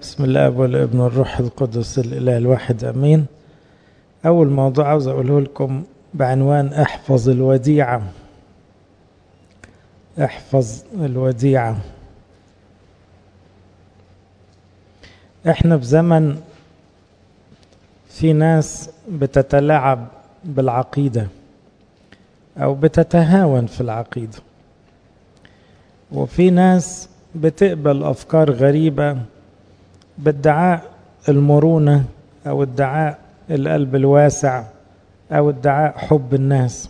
بسم الله والابن والروح القدس الاله الواحد امين اول موضوع عاوز اقوله لكم بعنوان احفظ الوديعه احفظ الوديعه احنا في زمن في ناس بتتلاعب بالعقيده او بتتهاون في العقيده وفي ناس بتقبل افكار غريبه بادعاء المرونه او ادعاء القلب الواسع او ادعاء حب الناس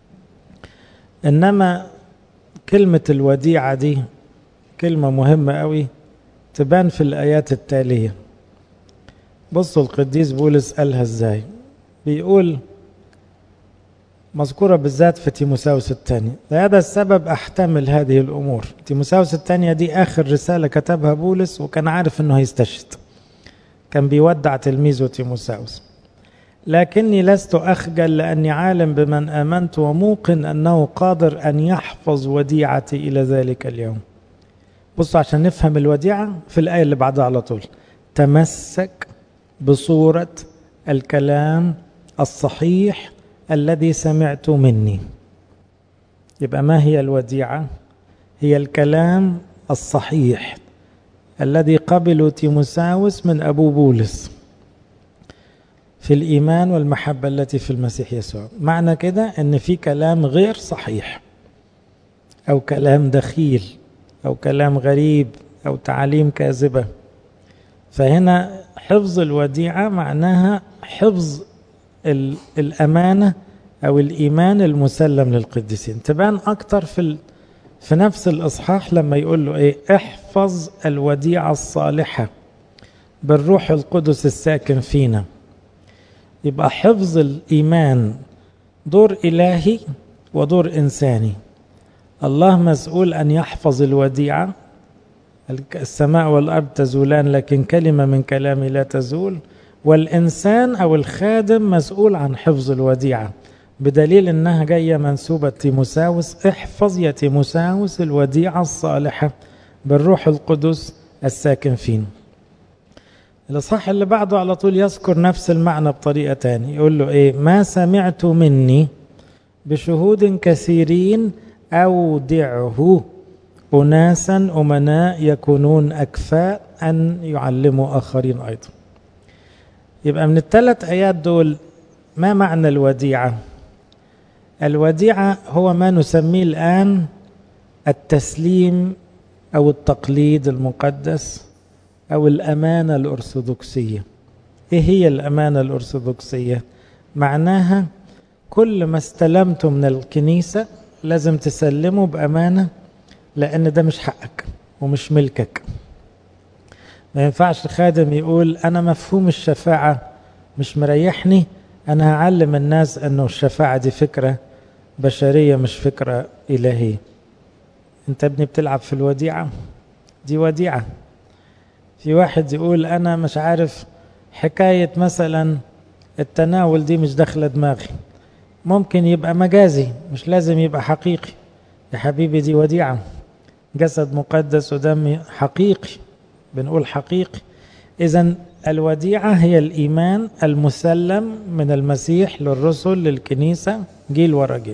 انما كلمه الوديعه دي كلمه مهمه قوي تبان في الايات التاليه بصوا القديس بولس قالها ازاي بيقول مذكورة بالذات في تيموساوس الثانية لهذا السبب أحتمل هذه الأمور تيموساوس الثانية دي آخر رسالة كتبها بولس وكان عارف أنه هيستشهد كان بيودع تلميذه تيموساوس لكني لست أخجل لأني عالم بمن آمنت وموقن أنه قادر أن يحفظ وديعتي إلى ذلك اليوم بصوا عشان نفهم الوديعة في الآية اللي بعدها على طول تمسك بصورة الكلام الصحيح الذي سمعت مني يبقى ما هي الوديعه هي الكلام الصحيح الذي قبله تيموساوس من ابو بولس في الايمان والمحبه التي في المسيح يسوع معنى كده ان في كلام غير صحيح او كلام دخيل او كلام غريب او تعاليم كاذبه فهنا حفظ الوديعه معناها حفظ الأمانة أو الإيمان المسلم للقديسين تبان أكتر في ال... في نفس الإصحاح لما يقول له إيه احفظ الوديعة الصالحة بالروح القدس الساكن فينا يبقى حفظ الإيمان دور إلهي ودور إنساني الله مسؤول أن يحفظ الوديعة السماء والأرض تزولان لكن كلمة من كلامي لا تزول والإنسان أو الخادم مسؤول عن حفظ الوديعة بدليل أنها جاية منسوبة تيموساوس احفظ يا تيموساوس الوديعة الصالحة بالروح القدس الساكن فينا الإصحاح اللي بعده على طول يذكر نفس المعنى بطريقة تانية يقول له إيه ما سمعت مني بشهود كثيرين أودعه أناسا أمناء يكونون أكفاء أن يعلموا آخرين أيضا يبقى من الثلاث ايات دول ما معنى الوديعه الوديعه هو ما نسميه الان التسليم او التقليد المقدس او الامانه الارثوذكسيه ايه هي الامانه الارثوذكسيه معناها كل ما استلمته من الكنيسه لازم تسلمه بامانه لان ده مش حقك ومش ملكك ما ينفعش خادم يقول انا مفهوم الشفاعه مش مريحني انا هعلم الناس انه الشفاعه دي فكره بشريه مش فكره الهيه انت ابني بتلعب في الوديعه دي وديعه في واحد يقول انا مش عارف حكايه مثلا التناول دي مش داخله دماغي ممكن يبقى مجازي مش لازم يبقى حقيقي يا حبيبي دي وديعه جسد مقدس ودم حقيقي بنقول حقيقي اذا الوديعه هي الايمان المسلم من المسيح للرسل للكنيسه جيل ورا جيل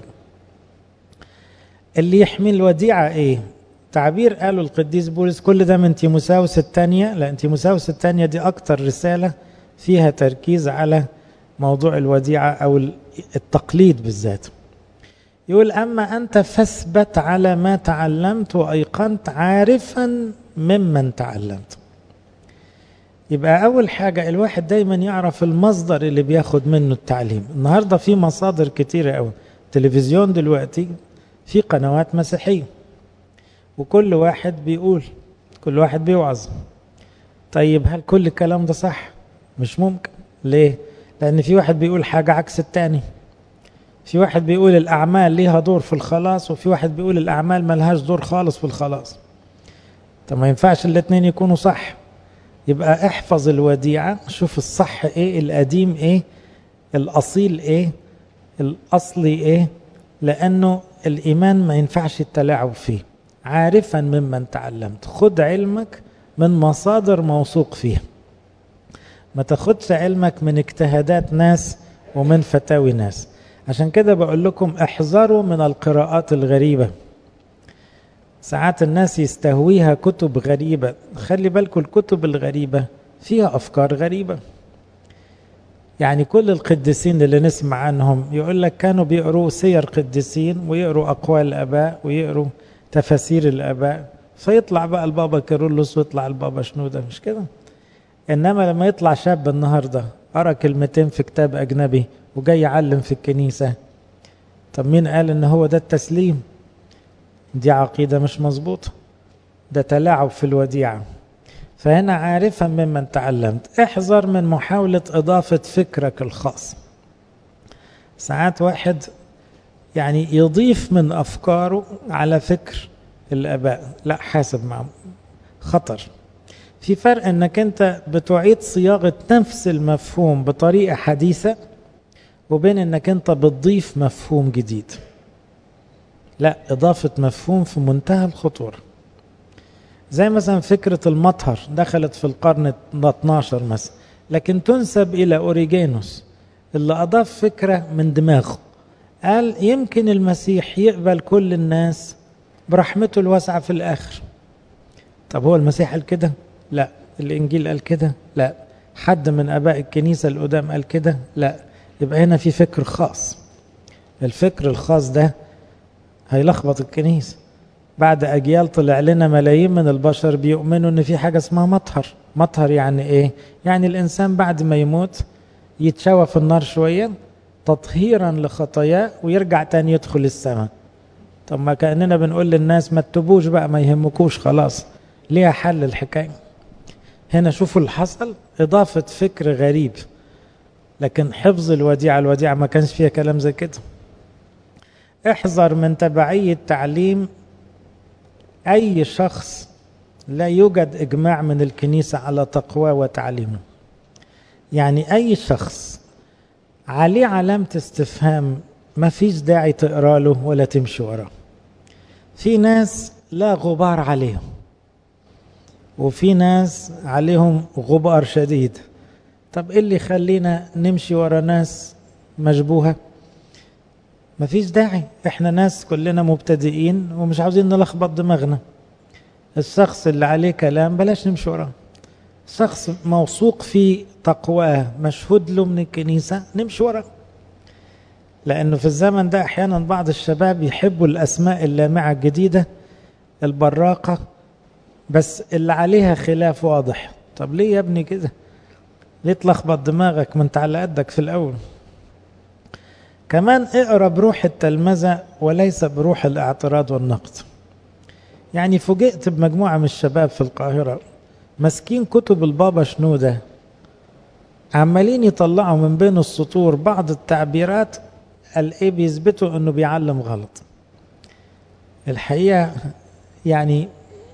اللي يحمي الوديعه ايه تعبير قاله القديس بولس كل ده من تيموساوس الثانيه لان تيموساوس الثانيه دي اكتر رساله فيها تركيز على موضوع الوديعه او التقليد بالذات يقول اما انت فاثبت على ما تعلمت وايقنت عارفا ممن تعلمت يبقى أول حاجة الواحد دايما يعرف المصدر اللي بياخد منه التعليم النهاردة في مصادر كتيرة أوي تلفزيون دلوقتي في قنوات مسيحية وكل واحد بيقول كل واحد بيوعظ طيب هل كل الكلام ده صح مش ممكن ليه لأن في واحد بيقول حاجة عكس التاني في واحد بيقول الأعمال ليها دور في الخلاص وفي واحد بيقول الأعمال ملهاش دور خالص في الخلاص طب ما ينفعش الاثنين يكونوا صح يبقى احفظ الوديعة شوف الصح ايه القديم ايه الاصيل ايه الاصلي ايه لانه الايمان ما ينفعش التلاعب فيه عارفا ممن تعلمت خد علمك من مصادر موثوق فيها ما تاخدش علمك من اجتهادات ناس ومن فتاوي ناس عشان كده بقول لكم احذروا من القراءات الغريبة ساعات الناس يستهويها كتب غريبة خلي بالكم الكتب الغريبة فيها أفكار غريبة يعني كل القديسين اللي نسمع عنهم يقول لك كانوا بيقروا سير قديسين ويقروا أقوال الآباء ويقروا تفاسير الآباء فيطلع بقى البابا كيرلس ويطلع البابا شنودة مش كده إنما لما يطلع شاب النهاردة قرأ كلمتين في كتاب أجنبي وجاي يعلم في الكنيسة طب مين قال إن هو ده التسليم دي عقيدة مش مظبوطة ده تلاعب في الوديعة فهنا عارفا ممن تعلمت احذر من محاولة إضافة فكرك الخاص ساعات واحد يعني يضيف من أفكاره على فكر الآباء لا حاسب معه خطر في فرق انك انت بتعيد صياغة نفس المفهوم بطريقة حديثة وبين انك انت بتضيف مفهوم جديد لا اضافة مفهوم في منتهى الخطورة زي مثلا فكرة المطهر دخلت في القرن ال 12 مثلا لكن تنسب الى اوريجينوس اللي اضاف فكرة من دماغه قال يمكن المسيح يقبل كل الناس برحمته الواسعة في الاخر طب هو المسيح قال كده لا الانجيل قال كده لا حد من اباء الكنيسه القدام قال كده لا يبقى هنا في فكر خاص الفكر الخاص ده هيلخبط الكنيسه بعد اجيال طلع لنا ملايين من البشر بيؤمنوا ان في حاجه اسمها مطهر مطهر يعني ايه يعني الانسان بعد ما يموت يتشوى في النار شويه تطهيرا لخطاياه ويرجع تاني يدخل السماء طب ما كاننا بنقول للناس ما تتوبوش بقى ما يهمكوش خلاص ليها حل الحكايه هنا شوفوا اللي حصل إضافة فكر غريب لكن حفظ الوديعة الوديعة ما كانش فيها كلام زي كده احذر من تبعية تعليم أي شخص لا يوجد إجماع من الكنيسة على تقوى وتعليمه يعني أي شخص عليه علامة استفهام ما فيش داعي تقرأ له ولا تمشي وراه في ناس لا غبار عليهم وفي ناس عليهم غبار شديد طب ايه اللي يخلينا نمشي ورا ناس مشبوهة مفيش داعي احنا ناس كلنا مبتدئين ومش عاوزين نلخبط دماغنا الشخص اللي عليه كلام بلاش نمشي وراه شخص موثوق في تقواه مشهود له من الكنيسة نمشي وراه لأنه في الزمن ده أحيانا بعض الشباب يحبوا الأسماء اللامعة الجديدة البراقة بس اللي عليها خلاف واضح طب ليه يا ابني كده ليه تلخبط دماغك ما انت على قدك في الاول كمان اقرا بروح التلمذه وليس بروح الاعتراض والنقد يعني فوجئت بمجموعه من الشباب في القاهره ماسكين كتب البابا شنوده عمالين يطلعوا من بين السطور بعض التعبيرات الايه بيثبتوا انه بيعلم غلط الحقيقه يعني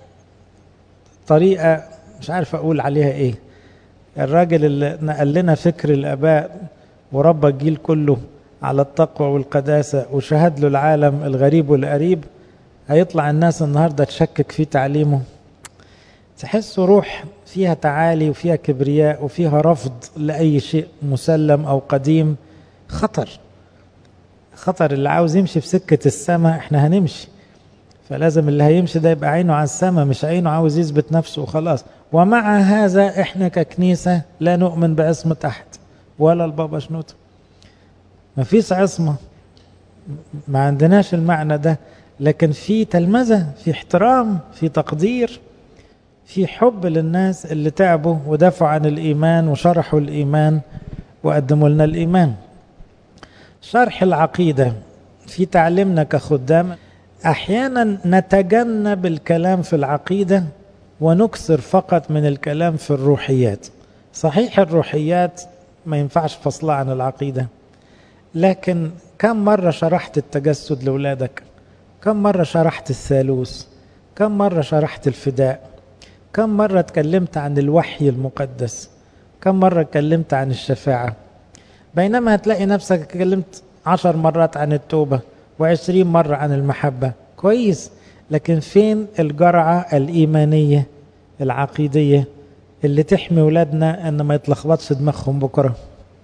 طريقة مش عارف أقول عليها إيه الراجل اللي نقل لنا فكر الآباء وربى الجيل كله على التقوى والقداسة وشهد له العالم الغريب والقريب هيطلع الناس النهاردة تشكك في تعليمه تحسوا روح فيها تعالي وفيها كبرياء وفيها رفض لأي شيء مسلم أو قديم خطر خطر اللي عاوز يمشي في سكة السماء احنا هنمشي فلازم اللي هيمشي ده يبقى عينه على السماء مش عينه عاوز يثبت نفسه وخلاص ومع هذا احنا ككنيسة لا نؤمن بعصمة أحد ولا البابا شنوت ما فيش عصمة ما عندناش المعنى ده لكن في تلمذة في احترام في تقدير في حب للناس اللي تعبوا ودافعوا عن الإيمان وشرحوا الإيمان وقدموا لنا الإيمان شرح العقيدة في تعليمنا كخدام احيانا نتجنب الكلام في العقيده ونكثر فقط من الكلام في الروحيات صحيح الروحيات ما ينفعش فصلها عن العقيده لكن كم مره شرحت التجسد لاولادك كم مره شرحت الثالوث كم مره شرحت الفداء كم مره اتكلمت عن الوحي المقدس كم مره اتكلمت عن الشفاعه بينما هتلاقي نفسك اتكلمت عشر مرات عن التوبه وعشرين مرة عن المحبة كويس لكن فين الجرعة الإيمانية العقيدية اللي تحمي ولادنا ان ما يتلخبطش دماغهم بكرة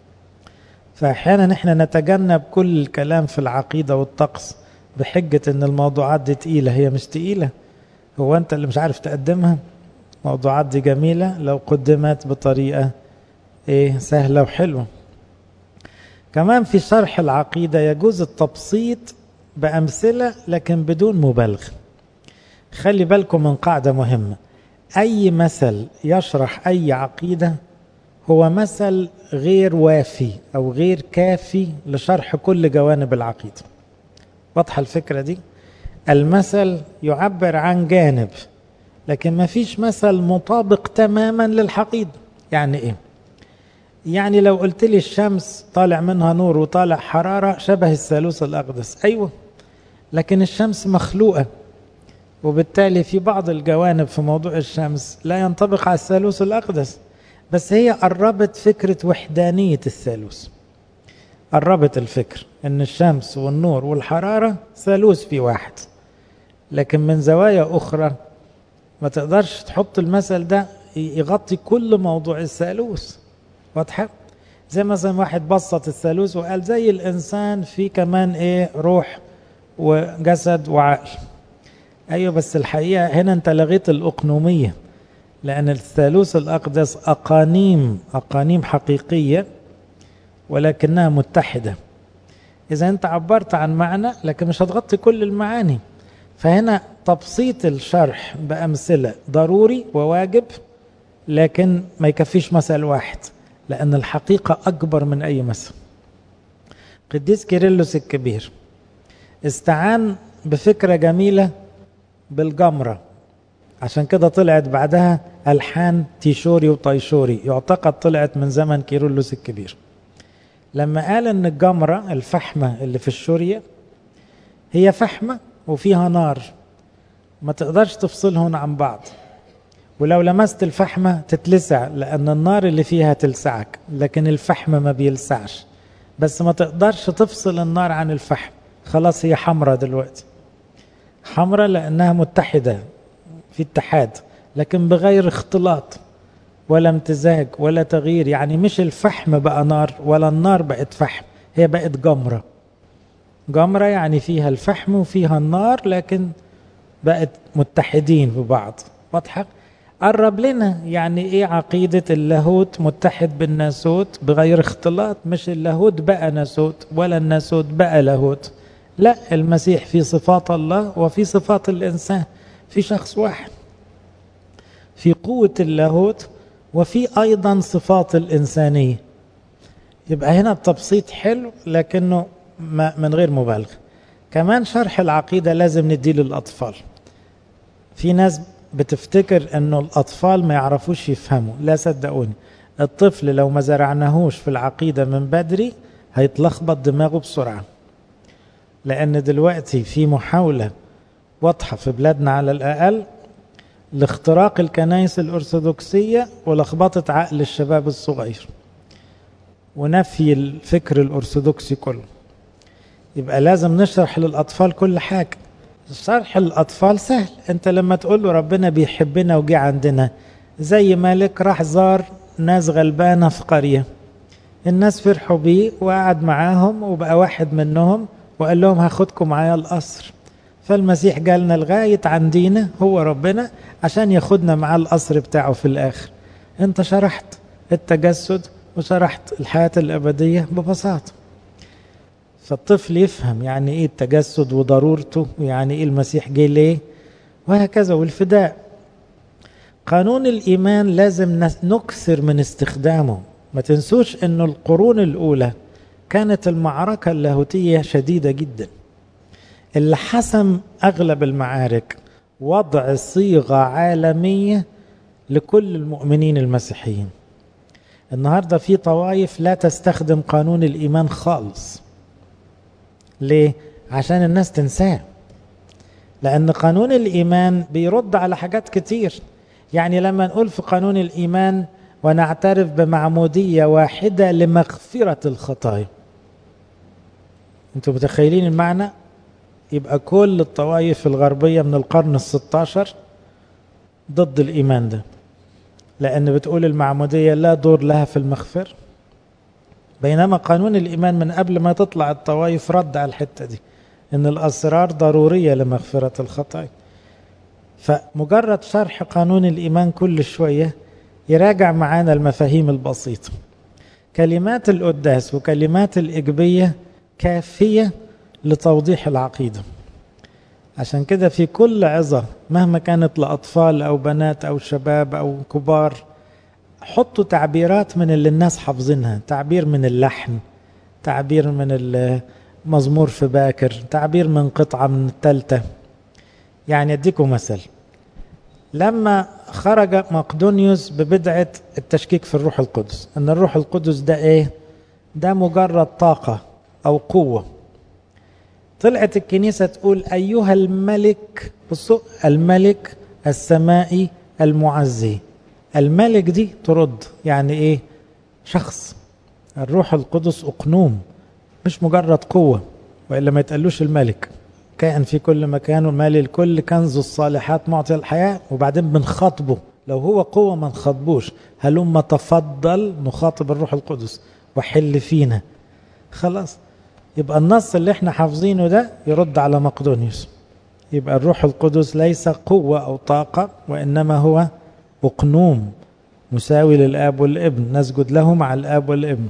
فأحيانا احنا نتجنب كل الكلام في العقيدة والطقس بحجة ان الموضوعات دي تقيلة هي مش تقيلة هو انت اللي مش عارف تقدمها موضوعات دي جميلة لو قدمت بطريقة ايه سهلة وحلوة كمان في شرح العقيدة يجوز التبسيط بأمثلة لكن بدون مبالغة خلي بالكم من قاعدة مهمة أي مثل يشرح أي عقيدة هو مثل غير وافي أو غير كافي لشرح كل جوانب العقيدة واضحة الفكرة دي المثل يعبر عن جانب لكن ما فيش مثل مطابق تماما للحقيقة يعني ايه يعني لو قلت لي الشمس طالع منها نور وطالع حرارة شبه الثالوث الأقدس أيوة لكن الشمس مخلوقة وبالتالي في بعض الجوانب في موضوع الشمس لا ينطبق على الثالوث الأقدس بس هي قربت فكرة وحدانية الثالوث قربت الفكر ان الشمس والنور والحرارة ثالوث في واحد لكن من زوايا أخرى ما تقدرش تحط المثل ده يغطي كل موضوع الثالوث واضحة زي مثلا واحد بسط الثالوث وقال زي الإنسان في كمان إيه روح وجسد وعقل أيوة بس الحقيقة هنا أنت لغيت الأقنومية لأن الثالوث الأقدس أقانيم أقانيم حقيقية ولكنها متحدة إذا أنت عبرت عن معنى لكن مش هتغطي كل المعاني فهنا تبسيط الشرح بأمثلة ضروري وواجب لكن ما يكفيش مثل واحد لأن الحقيقة أكبر من أي مثل قديس كيرلس الكبير استعان بفكرة جميلة بالجمرة عشان كده طلعت بعدها ألحان تيشوري وطيشوري يعتقد طلعت من زمن كيرلس الكبير لما قال ان الجمرة الفحمة اللي في الشورية هي فحمة وفيها نار ما تقدرش تفصلهم عن بعض ولو لمست الفحمة تتلسع لأن النار اللي فيها تلسعك لكن الفحم ما بيلسعش بس ما تقدرش تفصل النار عن الفحم خلاص هي حمرة دلوقتي حمرة لأنها متحدة في اتحاد لكن بغير اختلاط ولا امتزاج ولا تغيير يعني مش الفحم بقى نار ولا النار بقت فحم هي بقت جمرة جمرة يعني فيها الفحم وفيها النار لكن بقت متحدين ببعض واضحة قرب لنا يعني ايه عقيدة اللاهوت متحد بالناسوت بغير اختلاط مش اللاهوت بقى ناسوت ولا الناسوت بقى لاهوت لا المسيح في صفات الله وفي صفات الإنسان في شخص واحد في قوة اللاهوت وفي أيضا صفات الإنسانية يبقى هنا التبسيط حلو لكنه من غير مبالغة كمان شرح العقيدة لازم نديه للأطفال في ناس بتفتكر أنه الأطفال ما يعرفوش يفهموا لا صدقوني الطفل لو ما زرعناهوش في العقيدة من بدري هيتلخبط دماغه بسرعة لأن دلوقتي في محاولة واضحة في بلادنا على الأقل لاختراق الكنائس الأرثوذكسية ولخبطة عقل الشباب الصغير ونفي الفكر الأرثوذكسي كله يبقى لازم نشرح للأطفال كل حاجة شرح الأطفال سهل أنت لما تقول له ربنا بيحبنا وجي عندنا زي مالك راح زار ناس غلبانة في قرية الناس فرحوا بيه وقعد معاهم وبقى واحد منهم وقال لهم هاخدكم معايا القصر فالمسيح جالنا لغاية عندينا هو ربنا عشان ياخدنا معاه القصر بتاعه في الآخر انت شرحت التجسد وشرحت الحياة الأبدية ببساطة فالطفل يفهم يعني ايه التجسد وضرورته ويعني ايه المسيح جه ليه وهكذا والفداء قانون الإيمان لازم نكثر من استخدامه ما تنسوش انه القرون الأولى كانت المعركة اللاهوتية شديدة جدا اللي حسم أغلب المعارك وضع صيغة عالمية لكل المؤمنين المسيحيين النهاردة في طوائف لا تستخدم قانون الإيمان خالص ليه؟ عشان الناس تنساه لأن قانون الإيمان بيرد على حاجات كتير يعني لما نقول في قانون الإيمان ونعترف بمعمودية واحدة لمغفرة الخطايا انتوا متخيلين المعنى يبقى كل الطوائف الغربية من القرن الستاشر ضد الإيمان ده لأن بتقول المعمودية لا دور لها في المغفر بينما قانون الإيمان من قبل ما تطلع الطوائف رد على الحتة دي إن الأسرار ضرورية لمغفرة الخطايا فمجرد شرح قانون الإيمان كل شوية يراجع معانا المفاهيم البسيطة كلمات القداس وكلمات الإجبية كافية لتوضيح العقيدة عشان كده في كل عظة مهما كانت لأطفال أو بنات أو شباب أو كبار حطوا تعبيرات من اللي الناس حافظينها تعبير من اللحن تعبير من المزمور في باكر تعبير من قطعة من التالتة يعني أديكم مثل لما خرج مقدونيوس ببدعة التشكيك في الروح القدس أن الروح القدس ده إيه ده مجرد طاقة أو قوة طلعت الكنيسة تقول أيها الملك بصوا الملك السمائي المعزي الملك دي ترد يعني إيه شخص الروح القدس أقنوم مش مجرد قوة وإلا ما يتقالوش الملك كائن في كل مكان ومالي الكل كنز الصالحات معطي الحياة وبعدين بنخاطبه لو هو قوة ما نخاطبوش هلما تفضل نخاطب الروح القدس وحل فينا خلاص يبقى النص اللي احنا حافظينه ده يرد على مقدونيوس يبقى الروح القدس ليس قوة أو طاقة وإنما هو أقنوم مساوي للآب والابن نسجد له مع الآب والابن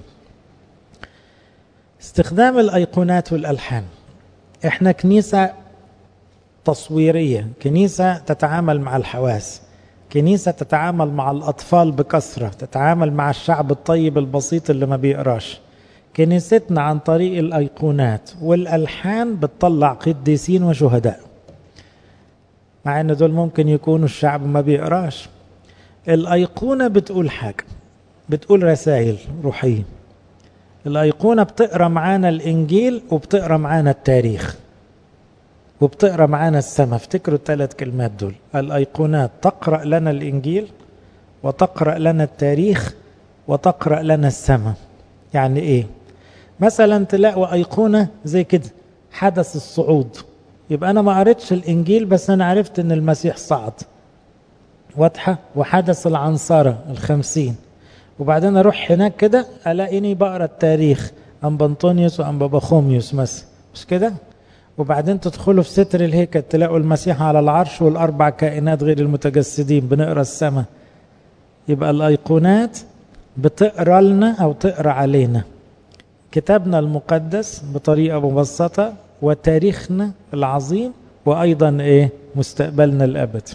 استخدام الأيقونات والألحان احنا كنيسة تصويرية كنيسة تتعامل مع الحواس كنيسة تتعامل مع الأطفال بكثرة تتعامل مع الشعب الطيب البسيط اللي ما بيقراش كنيستنا عن طريق الأيقونات والألحان بتطلع قديسين وشهداء مع ان دول ممكن يكونوا الشعب ما بيقراش الأيقونة بتقول حاجة بتقول رسائل روحية الأيقونة بتقرا معانا الإنجيل وبتقرا معانا التاريخ وبتقرا معانا السماء افتكروا الثلاث كلمات دول الأيقونات تقرأ لنا الإنجيل وتقرأ لنا التاريخ وتقرأ لنا السماء يعني إيه مثلا تلاقوا أيقونة زي كده حدث الصعود يبقى أنا ما قريتش الإنجيل بس أنا عرفت إن المسيح صعد واضحة وحدث العنصرة الخمسين وبعدين اروح هناك كده الاقيني بقرا التاريخ ام بنطونيوس وام باباخوميوس مثلا مش كده وبعدين تدخلوا في ستر الهيكل تلاقوا المسيح على العرش والاربع كائنات غير المتجسدين بنقرا السماء يبقى الايقونات بتقرا لنا او تقرا علينا كتابنا المقدس بطريقه مبسطه وتاريخنا العظيم وايضا ايه مستقبلنا الابدي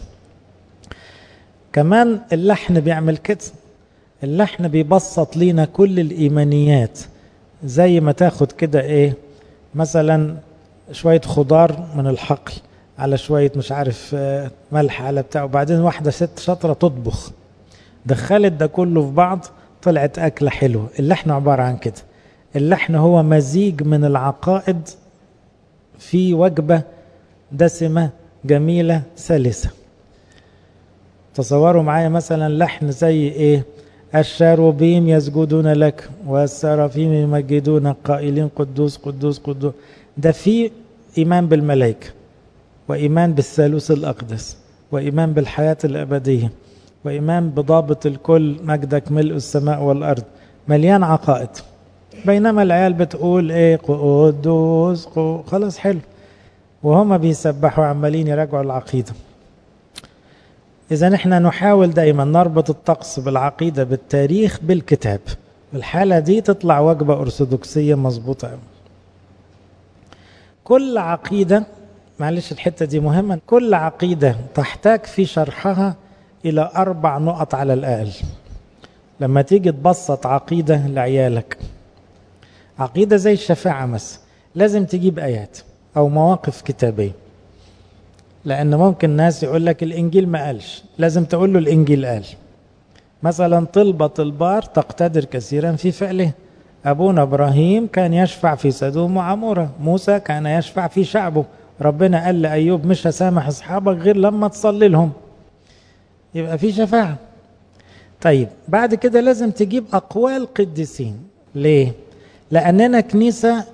كمان اللحن بيعمل كده اللحن بيبسط لينا كل الايمانيات زي ما تاخد كده ايه مثلا شويه خضار من الحقل على شويه مش عارف ملح على بتاع وبعدين واحده ست شاطره تطبخ دخلت ده كله في بعض طلعت اكله حلوه اللحن عباره عن كده اللحن هو مزيج من العقائد في وجبه دسمه جميله سلسه تصوروا معايا مثلا لحن زي ايه الشاروبيم يسجدون لك والسرافيم يمجدون قائلين قدوس قدوس قدوس ده في ايمان بالملائكه وايمان بالثالوث الاقدس وايمان بالحياه الابديه وايمان بضابط الكل مجدك ملء السماء والارض مليان عقائد بينما العيال بتقول ايه قدوس خلاص حلو وهم بيسبحوا عمالين يراجعوا العقيده إذا احنا نحاول دائما نربط الطقس بالعقيدة بالتاريخ بالكتاب الحالة دي تطلع وجبة أرثوذكسية مظبوطة كل عقيدة معلش الحتة دي مهمة كل عقيدة تحتاج في شرحها إلى أربع نقط على الأقل لما تيجي تبسط عقيدة لعيالك عقيدة زي الشفاعة مثلا لازم تجيب آيات أو مواقف كتابية لأن ممكن ناس يقول لك الإنجيل ما قالش لازم تقول له الإنجيل قال مثلا طلبة البار تقتدر كثيرا في فعله أبونا إبراهيم كان يشفع في سدوم وعمورة موسى كان يشفع في شعبه ربنا قال لأيوب مش هسامح أصحابك غير لما تصلي لهم يبقى في شفاعة طيب بعد كده لازم تجيب أقوال قديسين ليه؟ لأننا كنيسة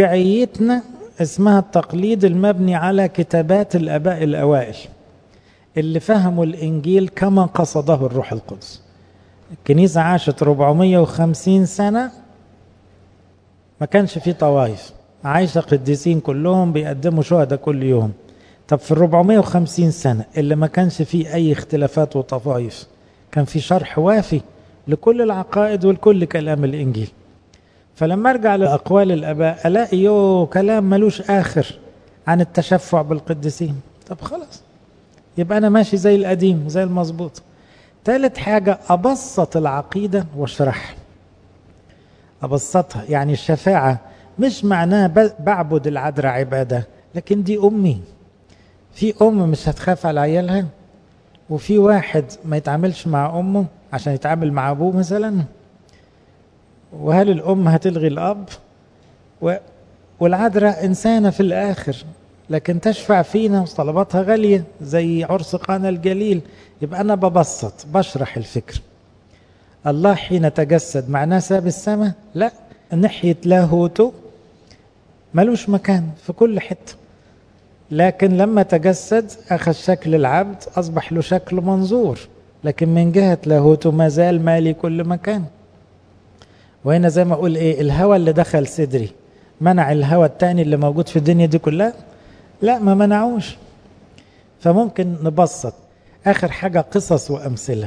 مرجعيتنا اسمها التقليد المبني على كتابات الآباء الأوائل اللي فهموا الإنجيل كما قصده الروح القدس الكنيسة عاشت 450 سنة ما كانش فيه طوائف عايشة قديسين كلهم بيقدموا شهداء كل يوم طب في ال 450 سنة اللي ما كانش فيه أي اختلافات وطوائف كان في شرح وافي لكل العقائد ولكل كلام الإنجيل فلما أرجع لأقوال الآباء ألاقي يو كلام ملوش آخر عن التشفع بالقديسين طب خلاص يبقى أنا ماشي زي القديم زي المظبوط ثالث حاجة أبسط العقيدة واشرحها أبسطها يعني الشفاعة مش معناها بعبد العذراء عبادة لكن دي أمي في أم مش هتخاف على عيالها وفي واحد ما يتعاملش مع أمه عشان يتعامل مع أبوه مثلا وهل الأم هتلغي الأب و... والعذراء إنسانة في الآخر لكن تشفع فينا وطلباتها غالية زي عرس قانا الجليل يبقى أنا ببسط بشرح الفكر الله حين تجسد معناه ساب السماء لا ناحية لاهوته ملوش مكان في كل حتة لكن لما تجسد أخذ شكل العبد أصبح له شكل منظور لكن من جهة لاهوته ما زال مالي كل مكان وهنا زي ما أقول إيه الهوى اللي دخل صدري منع الهوى التاني اللي موجود في الدنيا دي كلها لا ما منعوش فممكن نبسط آخر حاجة قصص وأمثلة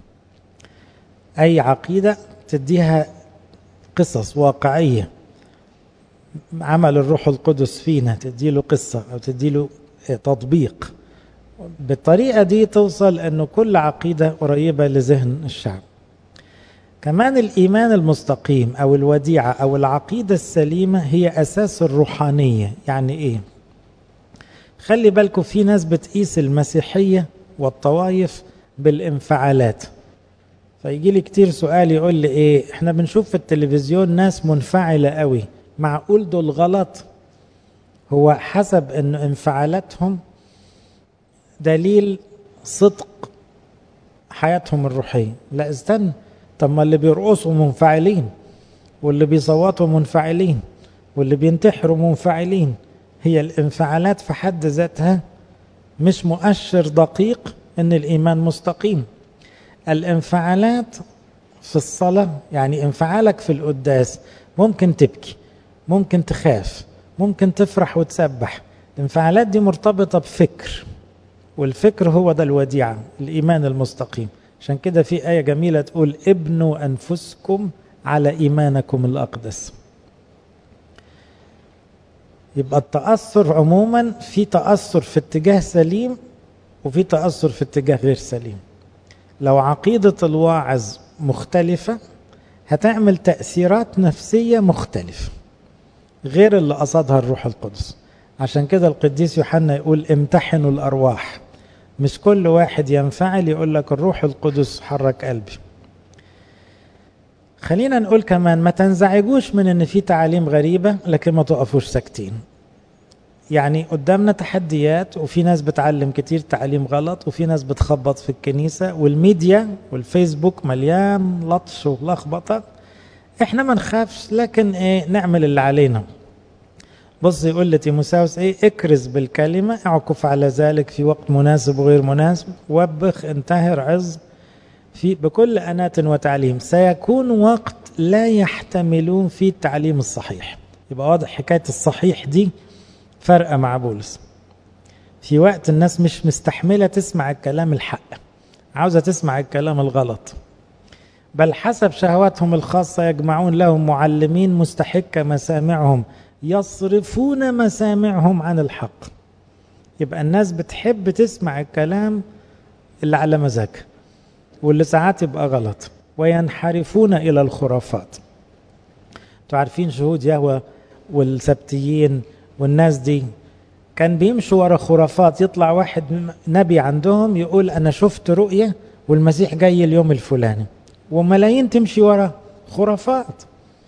أي عقيدة تديها قصص واقعية عمل الروح القدس فينا تديله قصة أو تديله تطبيق بالطريقة دي توصل أنه كل عقيدة قريبة لذهن الشعب كمان الإيمان المستقيم أو الوديعة أو العقيدة السليمة هي أساس الروحانية يعني إيه خلي بالكم في ناس بتقيس المسيحية والطوائف بالانفعالات فيجي لي كتير سؤال يقول لي ايه احنا بنشوف في التلفزيون ناس منفعلة قوي معقول دول غلط هو حسب ان انفعالاتهم دليل صدق حياتهم الروحية لا استنى طب ما اللي بيرقصوا منفعلين واللي بيصوتوا منفعلين واللي بينتحروا منفعلين هي الانفعالات في حد ذاتها مش مؤشر دقيق ان الايمان مستقيم الانفعالات في الصلاة يعني انفعالك في القداس ممكن تبكي ممكن تخاف ممكن تفرح وتسبح الانفعالات دي مرتبطة بفكر والفكر هو ده الوديعة الإيمان المستقيم عشان كده في آية جميلة تقول ابنوا أنفسكم على إيمانكم الأقدس يبقى التأثر عموما في تأثر في اتجاه سليم وفي تأثر في اتجاه غير سليم لو عقيدة الواعظ مختلفة هتعمل تأثيرات نفسية مختلفة غير اللي قصدها الروح القدس عشان كده القديس يوحنا يقول امتحنوا الأرواح مش كل واحد ينفعل يقول لك الروح القدس حرك قلبي خلينا نقول كمان ما تنزعجوش من ان في تعاليم غريبة لكن ما تقفوش ساكتين يعني قدامنا تحديات وفي ناس بتعلم كتير تعليم غلط وفي ناس بتخبط في الكنيسة والميديا والفيسبوك مليان لطش ولخبطة احنا ما نخافش لكن ايه نعمل اللي علينا بص يقول لتيموساوس ايه اكرز بالكلمة اعكف على ذلك في وقت مناسب وغير مناسب وبخ انتهر عظ في بكل أناة وتعليم سيكون وقت لا يحتملون فيه التعليم الصحيح يبقى واضح حكاية الصحيح دي فرقة مع بولس في وقت الناس مش مستحملة تسمع الكلام الحق عاوزة تسمع الكلام الغلط بل حسب شهواتهم الخاصة يجمعون لهم معلمين مستحكة مسامعهم يصرفون مسامعهم عن الحق يبقى الناس بتحب تسمع الكلام اللي على مزاجها واللي ساعات يبقى غلط وينحرفون إلى الخرافات انتوا عارفين شهود يهوى والسبتيين والناس دي كان بيمشوا ورا خرافات يطلع واحد نبي عندهم يقول أنا شفت رؤية والمسيح جاي اليوم الفلاني وملايين تمشي ورا خرافات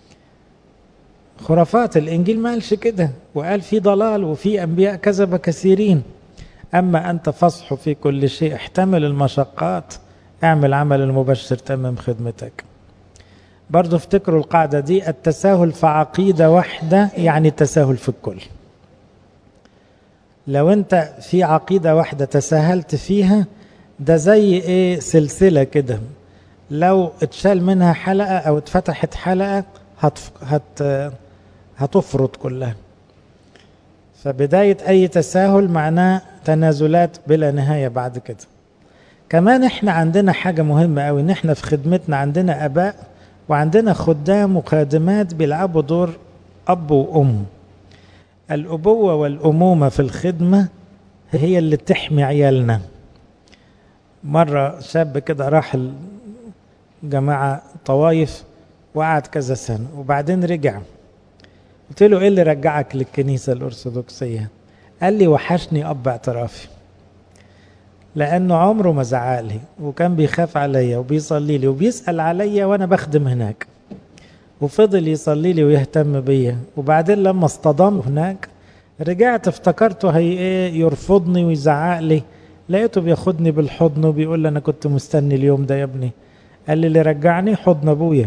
خرافات الإنجيل ما قالش كده وقال في ضلال وفي أنبياء كذب كثيرين أما أنت فصح في كل شيء احتمل المشقات اعمل عمل المبشر تمم خدمتك برضو افتكروا القاعدة دي التساهل في عقيدة واحدة يعني التساهل في الكل لو انت في عقيدة واحدة تساهلت فيها ده زي ايه سلسلة كده لو اتشال منها حلقة او اتفتحت حلقة هتف... هت... هتفرط كلها فبداية اي تساهل معناه تنازلات بلا نهاية بعد كده كمان احنا عندنا حاجة مهمة قوي ان احنا في خدمتنا عندنا اباء وعندنا خدام وخادمات بيلعبوا دور اب وام الابوة والامومة في الخدمة هي اللي تحمي عيالنا مرة شاب كده راح جماعة طوايف وقعد كذا سنة وبعدين رجع قلت له ايه اللي رجعك للكنيسة الأرثوذكسية قال لي وحشني أب اعترافي لأنه عمره ما زعقلي وكان بيخاف عليا وبيصلي لي وبيسأل عليا وأنا بخدم هناك وفضل يصلي لي ويهتم بيا وبعدين لما اصطدم هناك رجعت افتكرته هي ايه يرفضني ويزعق لي لقيته بياخدني بالحضن وبيقول لي انا كنت مستني اليوم ده يا ابني قال لي اللي رجعني حضن ابويا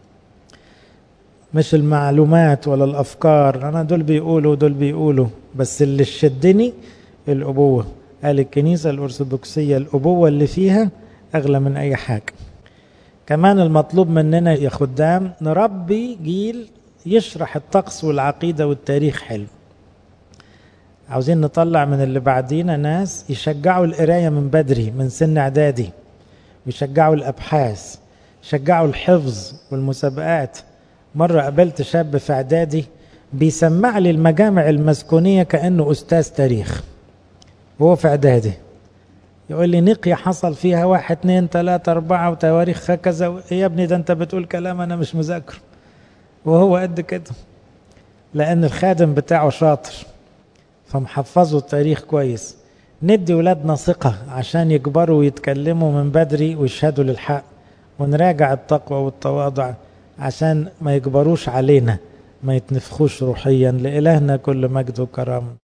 مش المعلومات ولا الافكار انا دول بيقولوا دول بيقولوا بس اللي شدني الابوه قال الكنيسه الارثوذكسيه الابوه اللي فيها اغلى من اي حاجه كمان المطلوب مننا يا خدام نربي جيل يشرح الطقس والعقيده والتاريخ حلو عاوزين نطلع من اللي بعدينا ناس يشجعوا القرايه من بدري من سن اعدادي ويشجعوا الابحاث يشجعوا الحفظ والمسابقات مره قابلت شاب في اعدادي بيسمع لي المجامع المسكونيه كانه استاذ تاريخ وهو في اعدادي يقول لي نقية حصل فيها واحد اتنين تلاتة أربعة وتواريخها كذا يا ابني ده أنت بتقول كلام أنا مش مذاكره وهو قد كده لأن الخادم بتاعه شاطر فمحفظوا التاريخ كويس ندي ولادنا ثقة عشان يكبروا ويتكلموا من بدري ويشهدوا للحق ونراجع التقوى والتواضع عشان ما يكبروش علينا ما يتنفخوش روحيا لإلهنا كل مجد وكرامه